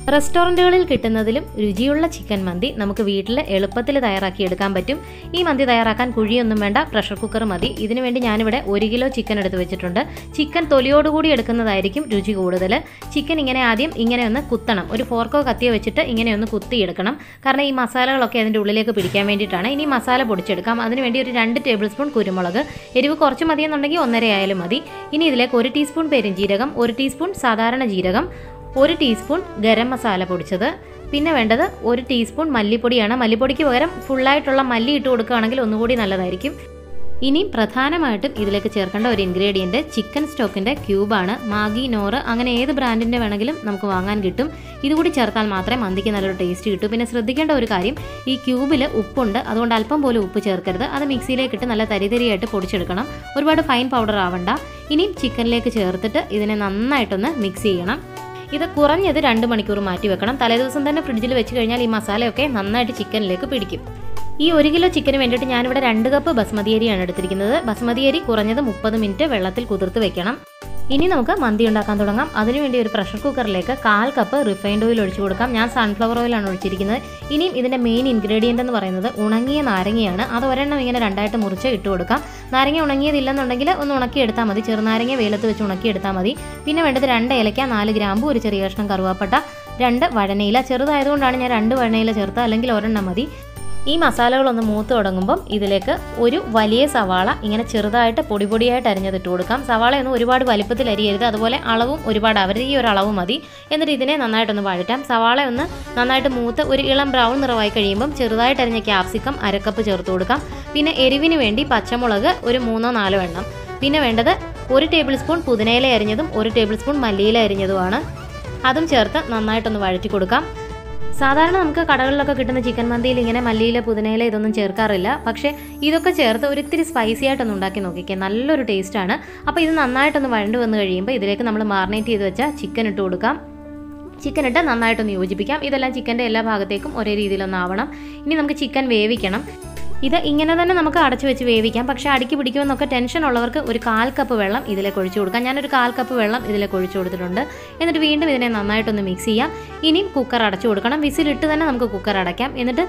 റെസ്റ്റോറൻറ്റുകളിൽ കിട്ടുന്നതിലും രുചിയുള്ള ചിക്കൻ മന്തി നമുക്ക് വീട്ടിൽ എളുപ്പത്തിൽ തയ്യാറാക്കി എടുക്കാൻ പറ്റും ഈ മന്തി തയ്യാറാക്കാൻ കുഴിയൊന്നും വേണ്ട പ്രഷർ കുക്കർ മതി ഇതിനു വേണ്ടി ഞാനിവിടെ ഒരു കിലോ ചിക്കൻ എടുത്ത് വെച്ചിട്ടുണ്ട് ചിക്കൻ തൊലിയോടുകൂടി എടുക്കുന്നതായിരിക്കും രുചി കൂടുതൽ ചിക്കൻ ഇങ്ങനെ ആദ്യം ഇങ്ങനെ ഒന്ന് കുത്തണം ഒരു ഫോർക്കോ കത്തിയോ വെച്ചിട്ട് ഇങ്ങനെ ഒന്ന് കുത്തിയെടുക്കണം കാരണം ഈ മസാലകളൊക്കെ അതിൻ്റെ ഉള്ളിലേക്ക് പിടിക്കാൻ വേണ്ടിയിട്ടാണ് ഇനി മസാല പൊടിച്ചെടുക്കാം അതിനുവേണ്ടി ഒരു രണ്ട് ടേബിൾ സ്പൂൺ കുരുമുളക് എരിവ് കുറച്ച് മതിയെന്നുണ്ടെങ്കിൽ ഒന്നര ആയാലും മതി ഇനി ഇതിലേക്ക് ഒരു ടീസ്പൂൺ പെരുംജീരകം ഒരു ടീസ്പൂൺ സാധാരണ ജീരകം ഒരു ടീസ്പൂൺ ഗരം മസാല പൊടിച്ചത് പിന്നെ വേണ്ടത് ഒരു ടീസ്പൂൺ മല്ലിപ്പൊടിയാണ് മല്ലിപ്പൊടിക്ക് പകരം ഫുള്ളായിട്ടുള്ള മല്ലി ഇട്ട് കൊടുക്കുകയാണെങ്കിൽ ഒന്നുകൂടി നല്ലതായിരിക്കും ഇനി പ്രധാനമായിട്ടും ഇതിലേക്ക് ചേർക്കേണ്ട ഒരു ഇൻഗ്രീഡിയൻറ്റ് ചിക്കൻ സ്റ്റോക്കിൻ്റെ ക്യൂബാണ് മാഗി നോറ് അങ്ങനെ ഏത് ബ്രാൻഡിൻ്റെ വേണമെങ്കിലും നമുക്ക് വാങ്ങാൻ കിട്ടും ഇതുകൂടി ചേർത്താൽ മാത്രമേ മന്തിക്ക് നല്ലൊരു ടേസ്റ്റ് കിട്ടൂ പിന്നെ ശ്രദ്ധിക്കേണ്ട ഒരു കാര്യം ഈ ക്യൂബിൽ ഉപ്പുണ്ട് അതുകൊണ്ട് അല്പം പോലും ഉപ്പ് ചേർക്കരുത് അത് മിക്സിയിലേക്ക് ഇട്ട് നല്ല തരിതരിയായിട്ട് പൊടിച്ചെടുക്കണം ഒരുപാട് ഫൈൻ പൗഡർ ആവണ്ട ഇനിയും ചിക്കനിലേക്ക് ചേർത്തിട്ട് ഇതിനെ നന്നായിട്ടൊന്ന് മിക്സ് ചെയ്യണം ഇത് കുറഞ്ഞത് രണ്ട് മണിക്കൂർ മാറ്റി വെക്കണം തലേദിവസം തന്നെ ഫ്രിഡ്ജിൽ വെച്ച് കഴിഞ്ഞാൽ ഈ മസാലയൊക്കെ നന്നായിട്ട് ചിക്കനിലേക്ക് പിടിക്കും ഈ ഒരു കിലോ ചിക്കന് വേണ്ടിയിട്ട് ഞാനിവിടെ രണ്ട് കപ്പ് ബസ്മതി അരിയാണ് എടുത്തിരിക്കുന്നത് ബസ്മതി അരി കുറഞ്ഞത് മുപ്പത് മിനിറ്റ് വെള്ളത്തിൽ കുതിർത്ത് വെക്കണം ഇനി നമുക്ക് മന്തി ഉണ്ടാക്കാൻ തുടങ്ങാം അതിനുവേണ്ടി ഒരു പ്രഷർ കുക്കറിലേക്ക് കാൽ കപ്പ് റിഫൈൻഡ് ഓയിൽ ഒഴിച്ചു കൊടുക്കാം ഞാൻ സൺഫ്ലവർ ഓയിലാണ് ഒഴിച്ചിരിക്കുന്നത് ഇനിയും ഇതിൻ്റെ മെയിൻ ഇൻഗ്രീഡിയൻ്റ് എന്ന് പറയുന്നത് ഉണങ്ങിയ നാരങ്ങയാണ് അത് ഒരെണ്ണം ഇങ്ങനെ രണ്ടായിട്ട് മുറിച്ച് ഇട്ട് കൊടുക്കാം നാരങ്ങ ഉണങ്ങിയതില്ലെന്നുണ്ടെങ്കിൽ ഒന്ന് ഉണക്കിയെടുത്താൽ മതി ചെറുനാരങ്ങ വെയിലത്ത് വെച്ച് ഉണക്കിയെടുത്താൽ മതി പിന്നെ വേണ്ടത് രണ്ട് ഏലക്ക നാല് ഗ്രാമ്പു ഒരു ചെറിയ കഷ്ണം കറുവാപ്പട്ട രണ്ട് വഴനയില ചെറുതായതുകൊണ്ടാണ് ഞാൻ രണ്ട് വഴനയില ചേർത്തത് അല്ലെങ്കിൽ ഒരെണ്ണം മതി ഈ മസാലകളൊന്ന് മൂത്ത് തുടങ്ങുമ്പം ഇതിലേക്ക് ഒരു വലിയ സവാള ഇങ്ങനെ ചെറുതായിട്ട് പൊടി പൊടിയായിട്ട് അരിഞ്ഞതിട്ട് കൊടുക്കാം സവാളയൊന്നും ഒരുപാട് വലിപ്പത്തിൽ അരിയരുത് അതുപോലെ അളവും ഒരുപാട് അവരുടെ ഈ ഒരു അളവ് മതി എന്നിട്ട് ഇതിനെ നന്നായിട്ടൊന്ന് വഴറ്റാം സവാള ഒന്ന് നന്നായിട്ട് മൂത്ത് ഒരു ഇളം ബ്രൗൺ നിറമായി കഴിയുമ്പം ചെറുതായിട്ട് അരിഞ്ഞ ക്യാപ്സിക്കം അരക്കപ്പ് ചേർത്ത് കൊടുക്കാം പിന്നെ എരിവിന് വേണ്ടി പച്ചമുളക് ഒരു മൂന്നോ നാലോ എണ്ണം പിന്നെ വേണ്ടത് ഒരു ടേബിൾ സ്പൂൺ പുതിനയില അരിഞ്ഞതും ഒരു ടേബിൾ സ്പൂൺ മല്ലിയില അരിഞ്ഞതുമാണ് അതും ചേർത്ത് നന്നായിട്ടൊന്ന് വഴറ്റി കൊടുക്കാം സാധാരണ നമുക്ക് കടകളിലൊക്കെ കിട്ടുന്ന ചിക്കൻ മന്തിയിൽ ഇങ്ങനെ മല്ലിയില പുതിനയില ഇതൊന്നും ചേർക്കാറില്ല പക്ഷേ ഇതൊക്കെ ചേർത്ത് ഒരിത്തിരി സ്പൈസി ആയിട്ടൊന്ന് ഉണ്ടാക്കി നോക്കിക്കുക നല്ലൊരു ടേസ്റ്റാണ് അപ്പോൾ ഇത് നന്നായിട്ടൊന്ന് വഴണ്ട് വന്ന് കഴിയുമ്പോൾ ഇതിലേക്ക് നമ്മൾ മാറിനേറ്റ് ചെയ്ത് വെച്ച ചിക്കൻ ഇട്ട് കൊടുക്കാം ചിക്കൻ ഇട്ട് നന്നായിട്ടൊന്ന് യോജിപ്പിക്കാം ഇതെല്ലാം ചിക്കൻ്റെ എല്ലാ ഭാഗത്തേക്കും ഒരേ രീതിയിലൊന്നാവണം ഇനി നമുക്ക് ചിക്കൻ വേവിക്കണം ഇത് ഇങ്ങനെ തന്നെ നമുക്ക് അടച്ചു വെച്ച് വേവിക്കാം പക്ഷേ അടിക്ക് പിടിക്കുമെന്നൊക്കെ ടെൻഷൻ ഉള്ളവർക്ക് ഒരു കാൽ കപ്പ് വെള്ളം ഇതിലേക്ക് ഒഴിച്ചു കൊടുക്കാം ഞാനൊരു കാൽ കപ്പ് വെള്ളം ഇതിലേക്ക് ഒഴിച്ചു കൊടുത്തിട്ടുണ്ട് എന്നിട്ട് വീണ്ടും ഇതിനെ നന്നായിട്ടൊന്ന് മിക്സ് ചെയ്യാം ഇനിയും കുക്കർ അടച്ചു കൊടുക്കണം വിസിലിട്ട് തന്നെ നമുക്ക് കുക്കർ അടയ്ക്കാം എന്നിട്ട്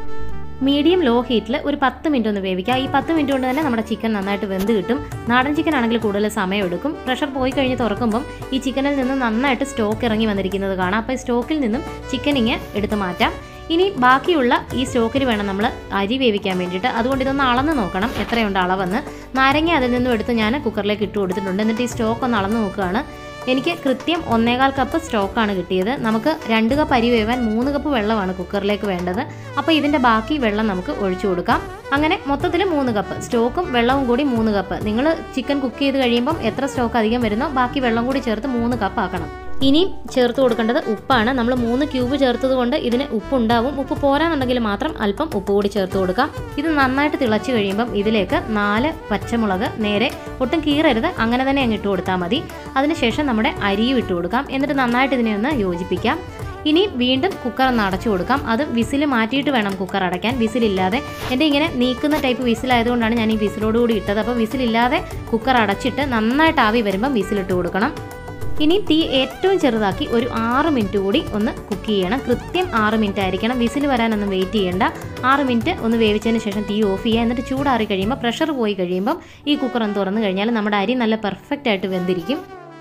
മീഡിയം ലോ ഹീറ്റിൽ ഒരു പത്ത് മിനിറ്റ് ഒന്ന് വേവിക്കുക ഈ പത്ത് മിനിറ്റ് കൊണ്ട് തന്നെ നമ്മുടെ ചിക്കൻ നന്നായിട്ട് വെന്ത് കിട്ടും നാടൻ ചിക്കൻ ആണെങ്കിൽ കൂടുതൽ സമയം എടുക്കും പ്രഷർ പോയി കഴിഞ്ഞ് തുറക്കുമ്പം ഈ ചിക്കനിൽ നിന്ന് നന്നായിട്ട് സ്റ്റോക്ക് ഇറങ്ങി വന്നിരിക്കുന്നത് കാണാം അപ്പോൾ ഈ സ്റ്റോക്കിൽ നിന്നും ചിക്കൻ ഇങ്ങനെ എടുത്ത് മാറ്റാം ഇനി ബാക്കിയുള്ള ഈ സ്റ്റോക്കിൽ വേണം നമ്മൾ അരി വേവിക്കാൻ വേണ്ടിയിട്ട് അതുകൊണ്ട് ഇതൊന്ന് അളന്ന് നോക്കണം എത്രയുണ്ട് അളവെന്ന് നാരങ്ങ അതിൽ നിന്നും എടുത്ത് ഞാൻ കുക്കറിലേക്ക് ഇട്ട് കൊടുത്തിട്ടുണ്ട് എന്നിട്ട് ഈ സ്റ്റോക്ക് ഒന്ന് അളന്ന് നോക്കുകയാണ് എനിക്ക് കൃത്യം ഒന്നേകാൽ കപ്പ് സ്റ്റോക്കാണ് കിട്ടിയത് നമുക്ക് രണ്ട് കപ്പ് അരി വേവാൻ മൂന്ന് കപ്പ് വെള്ളമാണ് കുക്കറിലേക്ക് വേണ്ടത് അപ്പോൾ ഇതിൻ്റെ ബാക്കി വെള്ളം നമുക്ക് ഒഴിച്ചു കൊടുക്കാം അങ്ങനെ മൊത്തത്തിൽ മൂന്ന് കപ്പ് സ്റ്റോക്കും വെള്ളവും കൂടി മൂന്ന് കപ്പ് നിങ്ങൾ ചിക്കൻ കുക്ക് ചെയ്ത് കഴിയുമ്പം എത്ര സ്റ്റോക്ക് അധികം വരുന്നോ ബാക്കി വെള്ളം കൂടി ചേർത്ത് മൂന്ന് കപ്പ് ആക്കണം ഇനിയും ചേർത്ത് കൊടുക്കേണ്ടത് ഉപ്പാണ് നമ്മൾ മൂന്ന് ക്യൂബ് ചേർത്തത് കൊണ്ട് ഇതിന് ഉപ്പുണ്ടാവും ഉപ്പ് പോരാന്നുണ്ടെങ്കിൽ മാത്രം അല്പം ഉപ്പ് കൂടി ചേർത്ത് കൊടുക്കാം ഇത് നന്നായിട്ട് തിളച്ച് കഴിയുമ്പം ഇതിലേക്ക് നാല് പച്ചമുളക് നേരെ ഒട്ടും കീറരുത് അങ്ങനെ തന്നെ അങ്ങ് ഇട്ട് കൊടുത്താൽ മതി അതിനുശേഷം നമ്മുടെ അരിയും ഇട്ട് കൊടുക്കാം എന്നിട്ട് നന്നായിട്ട് ഇതിനെ ഒന്ന് യോജിപ്പിക്കാം ഇനി വീണ്ടും കുക്കർ ഒന്ന് അടച്ചു കൊടുക്കാം അത് വിസിൽ മാറ്റിയിട്ട് വേണം കുക്കർ അടയ്ക്കാൻ വിസിലില്ലാതെ എൻ്റെ ഇങ്ങനെ നീക്കുന്ന ടൈപ്പ് വിസിലായതുകൊണ്ടാണ് ഞാൻ ഈ വിസിലോടുകൂടി ഇട്ടത് അപ്പോൾ വിസിലില്ലാതെ കുക്കർ അടച്ചിട്ട് നന്നായിട്ട് ആവി വരുമ്പം വിസിലിട്ട് കൊടുക്കണം ഇനി തീ ഏറ്റവും ചെറുതാക്കി ഒരു ആറ് മിനിറ്റ് കൂടി ഒന്ന് കുക്ക് ചെയ്യണം കൃത്യം ആറ് മിനിറ്റ് ആയിരിക്കണം വിസിൽ വരാനൊന്നും വെയിറ്റ് ചെയ്യേണ്ട ആറ് മിനിറ്റ് ഒന്ന് വേവിച്ചതിന് ശേഷം തീ ഓഫ് ചെയ്യുക എന്നിട്ട് ചൂടാറി കഴിയുമ്പോൾ പ്രഷർ പോയി കഴിയുമ്പം ഈ കുക്കർ ഒന്ന് തുറന്നു കഴിഞ്ഞാൽ നമ്മുടെ അരി നല്ല പെർഫെക്റ്റ് ആയിട്ട് വെന്തിരിക്കും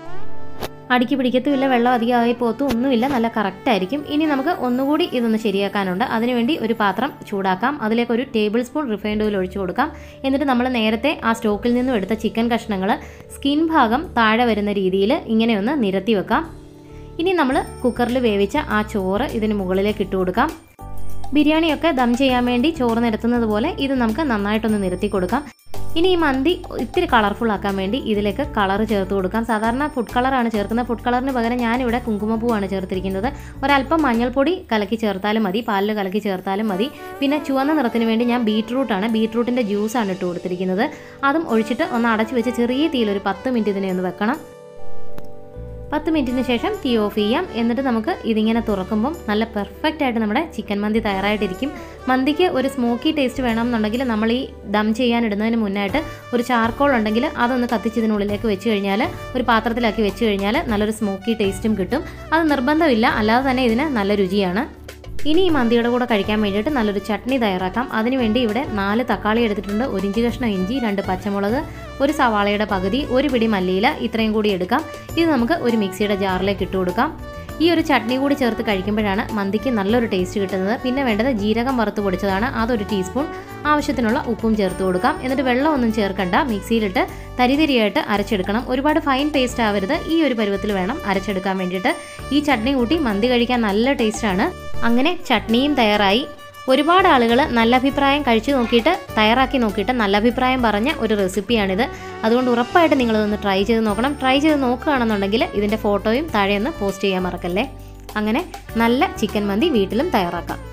അടിക്ക് പിടിക്കത്തുമില്ല വെള്ളം അധികമായി പോത്തും ഒന്നുമില്ല നല്ല കറക്റ്റ് ആയിരിക്കും ഇനി നമുക്ക് ഒന്നുകൂടി ഇതൊന്ന് ശരിയാക്കാനുണ്ട് അതിനുവേണ്ടി ഒരു പാത്രം ചൂടാക്കാം അതിലേക്ക് ഒരു ടേബിൾ സ്പൂൺ റിഫൈൻഡ് ഓയിൽ ഒഴിച്ചു കൊടുക്കാം എന്നിട്ട് നമ്മൾ നേരത്തെ ആ സ്റ്റോക്കിൽ നിന്നും എടുത്ത ചിക്കൻ കഷ്ണങ്ങൾ സ്കിൻ ഭാഗം താഴെ വരുന്ന രീതിയിൽ ഇങ്ങനെ ഒന്ന് നിരത്തി വെക്കാം ഇനി നമ്മൾ കുക്കറിൽ വേവിച്ച ആ ചോറ് ഇതിന് മുകളിലേക്ക് ഇട്ട് കൊടുക്കാം ബിരിയാണിയൊക്കെ ദം ചെയ്യാൻ വേണ്ടി ചോറ് നിരത്തുന്നത് പോലെ ഇത് നമുക്ക് നന്നായിട്ടൊന്ന് നിരത്തി കൊടുക്കാം ഇനി ഈ മന്തി ഇത്തിരി കളർഫുൾ ആക്കാൻ വേണ്ടി ഇതിലേക്ക് കളർ ചേർത്ത് കൊടുക്കാം സാധാരണ ഫുഡ് കളറാണ് ചേർക്കുന്നത് ഫുഡ് കളറിന് പകരം ഞാനിവിടെ കുങ്കുമപ്പൂവാണ് ചേർത്തിരിക്കുന്നത് ഒരല്പം മഞ്ഞൾപ്പൊടി കലക്കി ചേർത്താലും മതി പാലിൽ കലക്കി ചേർത്താലും മതി പിന്നെ ചുവന്ന നിറത്തിന് വേണ്ടി ഞാൻ ബീട്രൂട്ടാണ് ബീട്രൂട്ടിൻ്റെ ജ്യൂസാണ് ഇട്ട് കൊടുത്തിരിക്കുന്നത് അതും ഒഴിച്ചിട്ട് ഒന്ന് അടച്ചു വെച്ച് ചെറിയ തീയിൽ ഒരു പത്ത് മിനിറ്റ് ഇതിനെ ഒന്ന് വെക്കണം പത്ത് മിനിറ്റിന് ശേഷം തീ ഓഫ് ചെയ്യാം എന്നിട്ട് നമുക്ക് ഇതിങ്ങനെ തുറക്കുമ്പം നല്ല പെർഫെക്റ്റ് ആയിട്ട് നമ്മുടെ ചിക്കൻ മന്തി തയ്യാറായിട്ടിരിക്കും മന്തിക്ക് ഒരു സ്മോക്കി ടേസ്റ്റ് വേണമെന്നുണ്ടെങ്കിൽ നമ്മൾ ഈ ദം ചെയ്യാൻ ഇടുന്നതിന് മുന്നായിട്ട് ഒരു ചാർക്കോൾ ഉണ്ടെങ്കിൽ അതൊന്ന് കത്തിച്ച് ഇതിനുള്ളിലേക്ക് വെച്ച് കഴിഞ്ഞാൽ ഒരു പാത്രത്തിലാക്കി വെച്ച് കഴിഞ്ഞാൽ നല്ലൊരു സ്മോക്കി ടേസ്റ്റും കിട്ടും അത് നിർബന്ധമില്ല അല്ലാതെ തന്നെ ഇതിന് നല്ല രുചിയാണ് ഇനി ഈ മന്തിയുടെ കൂടെ കഴിക്കാൻ വേണ്ടിയിട്ട് നല്ലൊരു ചട്നി തയ്യാറാക്കാം അതിനുവേണ്ടി ഇവിടെ നാല് തക്കാളി എടുത്തിട്ടുണ്ട് ഒരു ഇഞ്ചി കഷ്ണം ഇഞ്ചി രണ്ട് പച്ചമുളക് ഒരു സവാളയുടെ പകുതി ഒരു പിടി മല്ലിയില ഇത്രയും കൂടി എടുക്കാം ഇത് നമുക്ക് ഒരു മിക്സിയുടെ ജാറിലേക്ക് ഇട്ട് കൊടുക്കാം ഈ ഒരു ചട്നി കൂടി ചേർത്ത് കഴിക്കുമ്പോഴാണ് മന്തിക്ക് നല്ലൊരു ടേസ്റ്റ് കിട്ടുന്നത് പിന്നെ വേണ്ടത് ജീരകം വറുത്ത് പൊടിച്ചതാണ് അതൊരു ടീസ്പൂൺ ആവശ്യത്തിനുള്ള ഉപ്പും ചേർത്ത് കൊടുക്കാം എന്നിട്ട് വെള്ളമൊന്നും ചേർക്കണ്ട മിക്സിയിലിട്ട് തരിതരിയായിട്ട് അരച്ചെടുക്കണം ഒരുപാട് ഫൈൻ പേസ്റ്റ് ആവരുത് ഈ ഒരു പരുവത്തിൽ വേണം അരച്ചെടുക്കാൻ വേണ്ടിയിട്ട് ഈ ചട്നി കൂട്ടി മന്തി കഴിക്കാൻ നല്ല ടേസ്റ്റാണ് അങ്ങനെ ചട്നിയും തയ്യാറായി ഒരുപാട് ആളുകൾ നല്ല അഭിപ്രായം കഴിച്ചു നോക്കിയിട്ട് തയ്യാറാക്കി നോക്കിയിട്ട് നല്ല അഭിപ്രായം പറഞ്ഞ ഒരു റെസിപ്പിയാണിത് അതുകൊണ്ട് ഉറപ്പായിട്ട് നിങ്ങളിതൊന്ന് ട്രൈ ചെയ്ത് നോക്കണം ട്രൈ ചെയ്ത് നോക്കുകയാണെന്നുണ്ടെങ്കിൽ ഇതിൻ്റെ ഫോട്ടോയും താഴെ ഒന്ന് പോസ്റ്റ് ചെയ്യാൻ മറക്കല്ലേ അങ്ങനെ നല്ല ചിക്കൻ മന്തി വീട്ടിലും തയ്യാറാക്കാം